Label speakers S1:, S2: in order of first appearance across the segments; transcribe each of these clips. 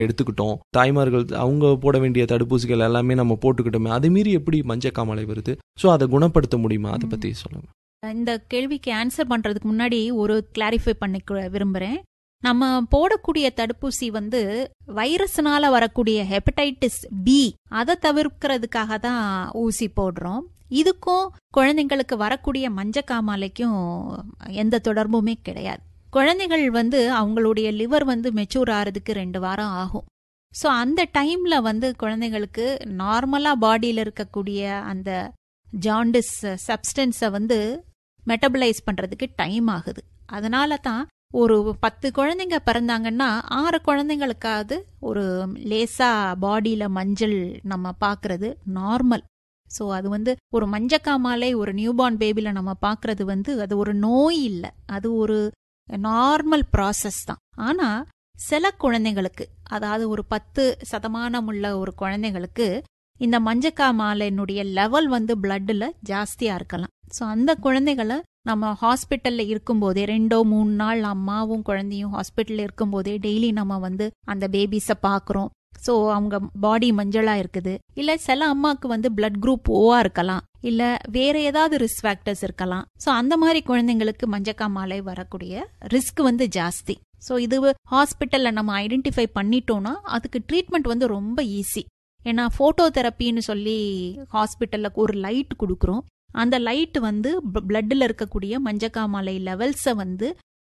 S1: எடுத்துக்கிட்டோம் தாய்மார்கள் அவங்க போட வேண்டிய தடுப்பூசிகள் எல்லாமே நம்ம போட்டுக்கிட்டோமே அது மீறி எப்படி மஞ்சக்காமலை வருது ஸோ அதை குணப்படுத்த முடியுமா அதை பற்றி சொல்லுங்க
S2: இந்த கேள்விக்கு ஆன்சர் பண்றதுக்கு முன்னாடி ஒரு கிளாரிஃபை பண்ணிக்க விரும்புறேன் நம்ம போடக்கூடிய தடுப்பூசி வந்து வைரஸ்னால வரக்கூடிய ஹெப்படைட்டிஸ் பி அதை தவிர்க்கிறதுக்காக தான் ஊசி போடுறோம் இதுக்கும் குழந்தைங்களுக்கு வரக்கூடிய மஞ்சக்காமாலைக்கும் எந்த தொடர்புமே கிடையாது குழந்தைகள் வந்து அவங்களுடைய லிவர் வந்து மெச்சூர் ஆகிறதுக்கு ரெண்டு வாரம் ஆகும் ஸோ அந்த டைம்ல வந்து குழந்தைங்களுக்கு நார்மலா பாடியில் இருக்கக்கூடிய அந்த ஜாண்டிஸ் சப்ஸ்டன்ஸை வந்து மெட்டபலைஸ் பண்றதுக்கு டைம் ஆகுது அதனால தான் ஒரு பத்து குழந்தைங்க பிறந்தாங்கன்னா ஆறு குழந்தைங்களுக்காவது ஒரு லேசா பாடியில மஞ்சள் நம்ம பார்க்கறது நார்மல் ஸோ அது வந்து ஒரு மஞ்சக்காமாலை ஒரு நியூபார்ன் பேபில நம்ம பார்க்கறது வந்து அது ஒரு நோய் இல்லை அது ஒரு நார்மல் ப்ராசஸ் தான் ஆனா சில குழந்தைங்களுக்கு அதாவது ஒரு பத்து சதமானம் உள்ள ஒரு குழந்தைங்களுக்கு இந்த மஞ்சக்காமாலையினுடைய லெவல் வந்து பிளட்டில் ஜாஸ்தியா இருக்கலாம் ஸோ அந்த குழந்தைகளை நம்ம ஹாஸ்பிட்டல்ல இருக்கும்போதே ரெண்டோ மூணு நாள் அம்மாவும் குழந்தையும் ஹாஸ்பிட்டல்ல இருக்கும்போதே டெய்லி நம்ம வந்து அந்த பேபிஸை பார்க்குறோம் ஸோ அவங்க பாடி மஞ்சளா இருக்குது இல்ல சில அம்மாவுக்கு வந்து பிளட் குரூப் ஓவா இருக்கலாம் இல்ல வேற ஏதாவது ரிஸ்க் ஃபேக்டர்ஸ் இருக்கலாம் ஸோ அந்த மாதிரி குழந்தைங்களுக்கு மஞ்சக்காமாலை வரக்கூடிய ரிஸ்க் வந்து ஜாஸ்தி ஸோ இது ஹாஸ்பிட்டல்ல நம்ம ஐடென்டிஃபை பண்ணிட்டோம்னா அதுக்கு ட்ரீட்மெண்ட் வந்து ரொம்ப ஈஸி ஏன்னா போட்டோ தெரப்பின்னு சொல்லி ஹாஸ்பிட்டல்ல ஒரு லைட் கொடுக்குறோம் அந்த லைட் வந்து பிளட்டில் இருக்கக்கூடிய மஞ்சக்காமாலை லெவல்ஸை வந்து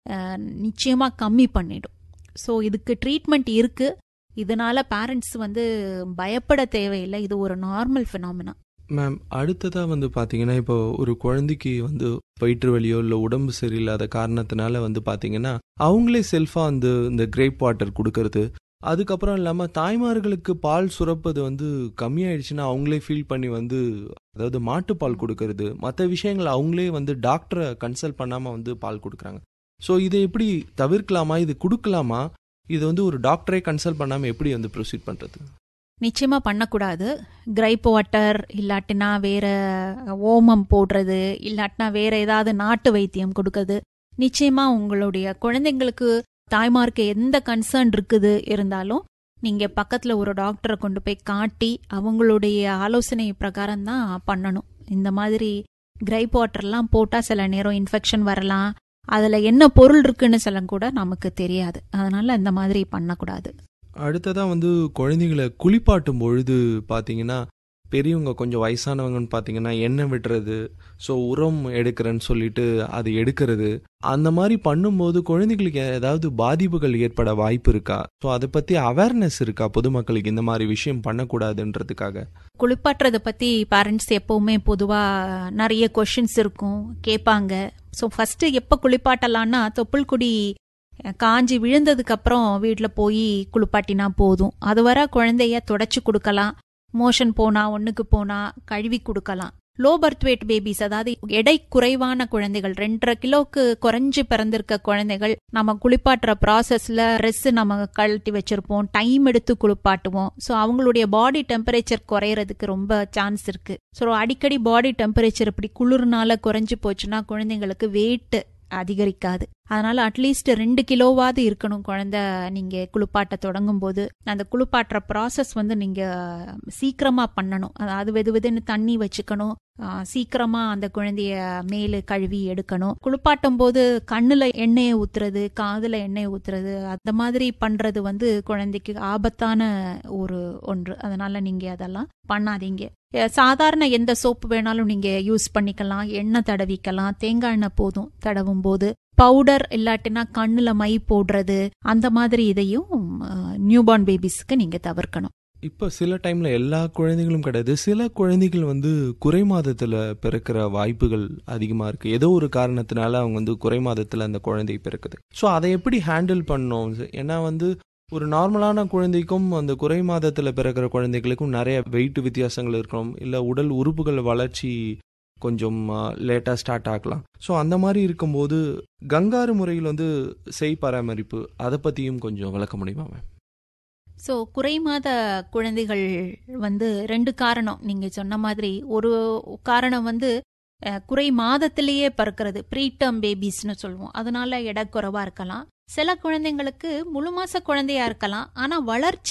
S2: நிச்சயமா கம்மி பண்ணிடும் ஸோ இதுக்கு ட்ரீட்மெண்ட் இருக்கு இதனால பேரண்ட்ஸ் வந்து பயப்பட தேவையில்லை இது ஒரு நார்மல் ஃபினாமினா
S1: மேம் அடுத்ததாக வந்து பார்த்தீங்கன்னா இப்போ ஒரு குழந்தைக்கு வந்து வயிற்று வலியோ இல்லை உடம்பு சரியில்லாத காரணத்தினால வந்து பார்த்தீங்கன்னா அவங்களே செல்ஃபாக வந்து இந்த கிரேப் வாட்டர் கொடுக்கறது அதுக்கப்புறம் இல்லாமல் தாய்மார்களுக்கு பால் சுரப்பது வந்து கம்மியாயிடுச்சுன்னா அவங்களே ஃபீல் பண்ணி வந்து அதாவது மாட்டுப்பால் கொடுக்கறது மற்ற விஷயங்கள் அவங்களே வந்து டாக்டரை கன்சல்ட் பண்ணாமல் வந்து பால் கொடுக்குறாங்க ஸோ இதை எப்படி தவிர்க்கலாமா இது கொடுக்கலாமா இது வந்து ஒரு டாக்டரே கன்சல்ட் பண்ணாமல் எப்படி வந்து ப்ரொசீட் பண்ணுறது
S2: நிச்சயமா பண்ணக்கூடாது கிரைப் வாட்டர் இல்லாட்டினா வேற ஓமம் போடுறது இல்லாட்டினா வேற ஏதாவது நாட்டு வைத்தியம் கொடுக்கறது நிச்சயமா உங்களுடைய குழந்தைங்களுக்கு தாய்மார்க்கு எந்த கன்சர்ன் இருக்குது இருந்தாலும் நீங்க பக்கத்துல ஒரு டாக்டரை கொண்டு போய் காட்டி அவங்களுடைய ஆலோசனை பிரகாரம் தான் பண்ணணும் இந்த மாதிரி கிரைப் வாட்டர்லாம் போட்டா சில நேரம் இன்ஃபெக்ஷன் வரலாம் அதுல என்ன பொருள் இருக்குன்னு சொல்ல கூட நமக்கு தெரியாது அதனால இந்த மாதிரி பண்ணக்கூடாது
S1: அடுத்ததான் வந்து குழந்தைகளை குளிப்பாட்டும் பொழுது பார்த்தீங்கன்னா பெரியவங்க கொஞ்சம் வயசானவங்கன்னு பார்த்தீங்கன்னா எண்ணெய் விடுறது ஸோ உரம் எடுக்கிறேன்னு சொல்லிட்டு அது எடுக்கிறது அந்த மாதிரி பண்ணும்போது குழந்தைகளுக்கு ஏதாவது பாதிப்புகள் ஏற்பட வாய்ப்பு இருக்கா ஸோ அதை பற்றி அவேர்னஸ் இருக்கா பொதுமக்களுக்கு இந்த மாதிரி விஷயம் பண்ணக்கூடாதுன்றதுக்காக
S2: குளிப்பாட்டுறத பத்தி பேரண்ட்ஸ் எப்பவுமே பொதுவா நிறைய கொஷின்ஸ் இருக்கும் கேட்பாங்க ஸோ ஃபர்ஸ்ட் எப்போ குளிப்பாட்டலாம்னா தொப்புள் குடி காஞ்சி விழுந்ததுக்கு அப்புறம் வீட்டில் போய் குளிப்பாட்டினா போதும் அது வர குழந்தைய தொடச்சி கொடுக்கலாம் மோஷன் போனா ஒண்ணுக்கு போனா கழுவி கொடுக்கலாம் லோ பர்த் வெயிட் பேபிஸ் அதாவது எடை குறைவான குழந்தைகள் ரெண்டரை கிலோக்கு குறைஞ்சு பிறந்திருக்க குழந்தைகள் நம்ம குளிப்பாட்டுற ப்ராசஸ்ல ட்ரெஸ் நம்ம கழட்டி வச்சிருப்போம் டைம் எடுத்து குளிப்பாட்டுவோம் ஸோ அவங்களுடைய பாடி டெம்பரேச்சர் குறையறதுக்கு ரொம்ப சான்ஸ் இருக்கு ஸோ அடிக்கடி பாடி டெம்பரேச்சர் இப்படி குளிர்னால குறைஞ்சு போச்சுன்னா குழந்தைங்களுக்கு வெயிட் அதிகரிக்காது அதனால அட்லீஸ்ட் ரெண்டு கிலோவாவது இருக்கணும் குழந்தை நீங்க குளிப்பாட்ட தொடங்கும் போது அந்த குளிப்பாட்டுற ப்ராசஸ் வந்து நீங்க சீக்கிரமா பண்ணணும் அதாவது வெது வெதுன்னு தண்ணி வச்சுக்கணும் சீக்கிரமா அந்த குழந்தைய மேலு கழுவி எடுக்கணும் குளிப்பாட்டும் போது கண்ணுல எண்ணெயை ஊத்துறது காதுல எண்ணெயை ஊத்துறது அந்த மாதிரி பண்றது வந்து குழந்தைக்கு ஆபத்தான ஒரு ஒன்று அதனால நீங்க அதெல்லாம் பண்ணாதீங்க சாதாரண எந்த சோப்பு வேணாலும் நீங்க யூஸ் பண்ணிக்கலாம் எண்ணெய் தடவிக்கலாம் தேங்காய் எண்ணெய் போதும் தடவும் போது பவுடர் இல்லாட்டினா கண்ணுல மை போடுறது அந்த மாதிரி இதையும் நியூபார்ன் பேபிஸ்க்கு நீங்க தவிர்க்கணும்
S1: இப்போ சில டைம்ல எல்லா குழந்தைகளும் கிடையாது சில குழந்தைகள் வந்து குறை மாதத்துல பிறக்கிற வாய்ப்புகள் அதிகமா இருக்கு ஏதோ ஒரு காரணத்தினால அவங்க வந்து குறை மாதத்துல அந்த குழந்தை பிறக்குது ஸோ அதை எப்படி ஹேண்டில் பண்ணோம் ஏன்னா வந்து ஒரு நார்மலான குழந்தைக்கும் அந்த குறை மாதத்துல பிறக்கிற குழந்தைகளுக்கும் நிறைய வெயிட் வித்தியாசங்கள் இருக்கணும் இல்லை உடல் உறுப்புகள் வளர்ச்சி கொஞ்சம் லேட்டாக ஸ்டார்ட் ஆகலாம் ஸோ அந்த மாதிரி இருக்கும்போது கங்காரு முறையில் வந்து செய் பராமரிப்பு அதை பற்றியும் கொஞ்சம் விளக்க முடியுமா மேம்
S2: ஸோ குறைமாத குழந்தைகள் வந்து ரெண்டு காரணம் நீங்க சொன்ன மாதிரி ஒரு காரணம் வந்து குறை மாதத்திலேயே பிறக்கிறது ப்ரீடம் பேபிஸ்னு சொல்லுவோம் அதனால எடை குறைவா இருக்கலாம் சில குழந்தைங்களுக்கு முழு மாச குழந்தையா இருக்கலாம் ஆனா வளர்ச்சி